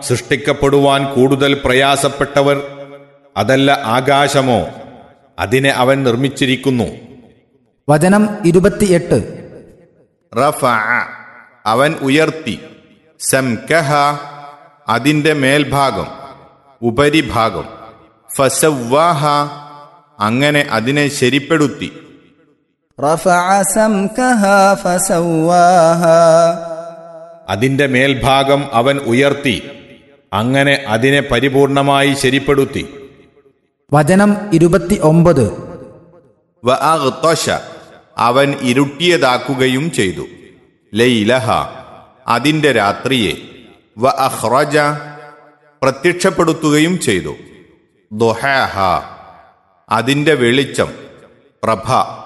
സൃഷ്ടിക്കപ്പെടുവാൻ കൂടുതൽ പ്രയാസപ്പെട്ടവർ അതല്ല ആകാശമോ അതിനെ അവൻ നിർമ്മിച്ചിരിക്കുന്നു വചനം ഇരുപത്തിയെട്ട് റഫ അവൻ ഉയർത്തി സംകഹ അതിന്റെ മേൽഭാഗം ഉപരിഭാഗം ഫസവ്വാഹ അങ്ങനെ അതിനെ ശരിപ്പെടുത്തി رفع سمكها فسواها അതിന്റെ മേൽഭാഗം അവൻ ഉയർത്തി അങ്ങനെ അതിനെ പരിപൂർണമായി ശരിപ്പെടുത്തി വചനം ഇരുപത്തി ഒമ്പത് വ അഗ്തശ അവൻ ഇരുട്ടിയതാക്കുകയും ചെയ്തു ലൈലഹ അതിന്റെ രാത്രിയെ വ അഹ്റജ പ്രത്യക്ഷപ്പെടുത്തുകയും ചെയ്തു ദുഹാഹ അതിന്റെ വെളിച്ചം പ്രഭ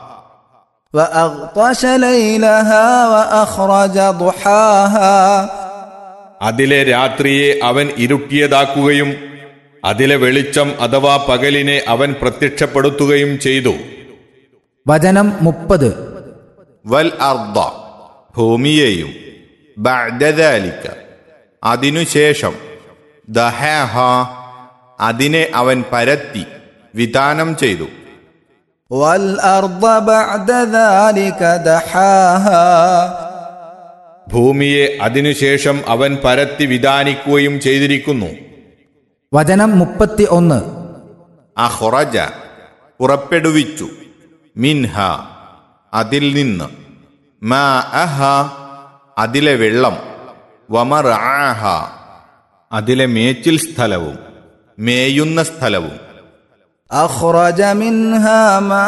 وأغطش ليلها وأخرج ضحاها അതിലെ രാത്രിയെ അവൻ ഇരുട്ടിയതാക്കുകയും അതിലെ വെളിച്ചം അഥവാ പകലിനെ അവൻ പ്രത്യക്ഷപ്പെടുത്തുകയും ചെയ്തു വചനം മുപ്പത് വൽ അർദ ഭൂമിയെയും ബഅദദാലിക അതിനുശേഷം ദഹാഹ അതിനെ അവൻ പരത്തി വിധാനം ചെയ്തു والأرض بعد ذلك دحاها ഭൂമിയെ അതിനുശേഷം അവൻ പരത്തി വിധാനിക്കുകയും ചെയ്തിരിക്കുന്നു വചനം മുപ്പത്തി ഒന്ന് അഹ്റജ പുറപ്പെടുവിച്ചു മിൻഹ അതിൽ നിന്ന് മാ അഹ അതിലെ വെള്ളം വമർ ആഹ അതിലെ മേച്ചിൽ സ്ഥലവും മേയുന്ന സ്ഥലവും أخرج منها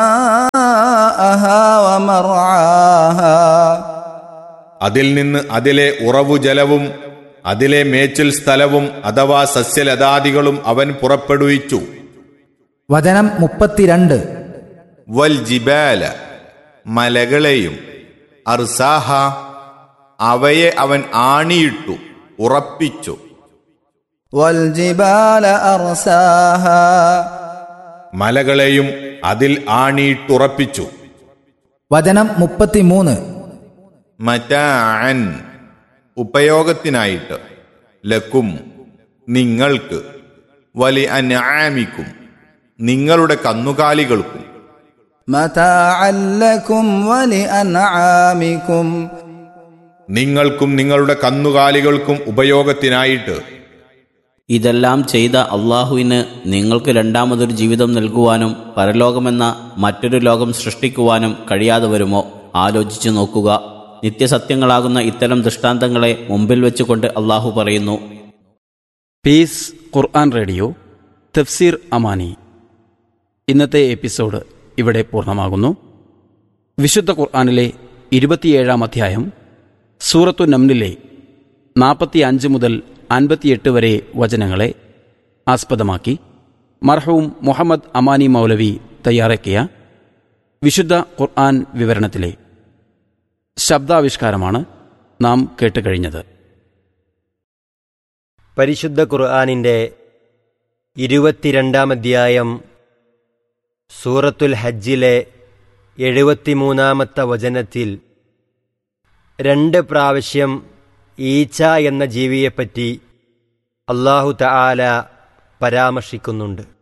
ماءها ومرعاها അതിൽ നിന്ന് അതിലെ ഉറവു ജലവും അതിലെ മേച്ചിൽ സ്ഥലവും അഥവാ സസ്യലതാദികളും അവൻ പുറപ്പെടുവിച്ചു വചനം മുപ്പത്തിരണ്ട് വൽ ജിബാല മലകളെയും അർസാഹ അവയെ അവൻ ആണിയിട്ടു ഉറപ്പിച്ചു والجبال أرساها മലകളെയും അതിൽ ആണിയിട്ടുറപ്പിച്ചു വചനം മുപ്പത്തിമൂന്ന് മറ്റാൻ ഉപയോഗത്തിനായിട്ട് ലക്കും നിങ്ങൾക്ക് വലി അനാമിക്കും നിങ്ങളുടെ കന്നുകാലികൾക്കും متاعا لكم ولأنعامكم നിങ്ങൾക്കും നിങ്ങളുടെ കന്നുകാലികൾക്കും ഉപയോഗത്തിനായിട്ട് ഇതെല്ലാം ചെയ്ത അള്ളാഹുവിന് നിങ്ങൾക്ക് രണ്ടാമതൊരു ജീവിതം നൽകുവാനും പരലോകമെന്ന മറ്റൊരു ലോകം സൃഷ്ടിക്കുവാനും കഴിയാതെ വരുമോ ആലോചിച്ചു നോക്കുക നിത്യസത്യങ്ങളാകുന്ന ഇത്തരം ദൃഷ്ടാന്തങ്ങളെ മുമ്പിൽ വെച്ചുകൊണ്ട് അള്ളാഹു പറയുന്നു പീസ് ഖുർആൻ റേഡിയോ തഫ്സീർ അമാനി ഇന്നത്തെ എപ്പിസോഡ് ഇവിടെ പൂർണ്ണമാകുന്നു വിശുദ്ധ ഖുർആനിലെ ഇരുപത്തിയേഴാം അധ്യായം സൂറത്തു നംനിലെ നാൽപ്പത്തി അഞ്ച് മുതൽ അൻപത്തിയെട്ട് വരെ വചനങ്ങളെ ആസ്പദമാക്കി മർഹൂം മുഹമ്മദ് അമാനി മൗലവി തയ്യാറാക്കിയ വിശുദ്ധ ഖുർആൻ വിവരണത്തിലെ ശബ്ദാവിഷ്കാരമാണ് നാം കേട്ടുകഴിഞ്ഞത് പരിശുദ്ധ ഖുർആാനിൻ്റെ ഇരുപത്തിരണ്ടാം അധ്യായം സൂറത്തുൽ ഹജ്ജിലെ എഴുപത്തിമൂന്നാമത്തെ വചനത്തിൽ രണ്ട് പ്രാവശ്യം ഈച്ച എന്ന ജീവിയെപ്പറ്റി അള്ളാഹു തആല പരാമർശിക്കുന്നുണ്ട്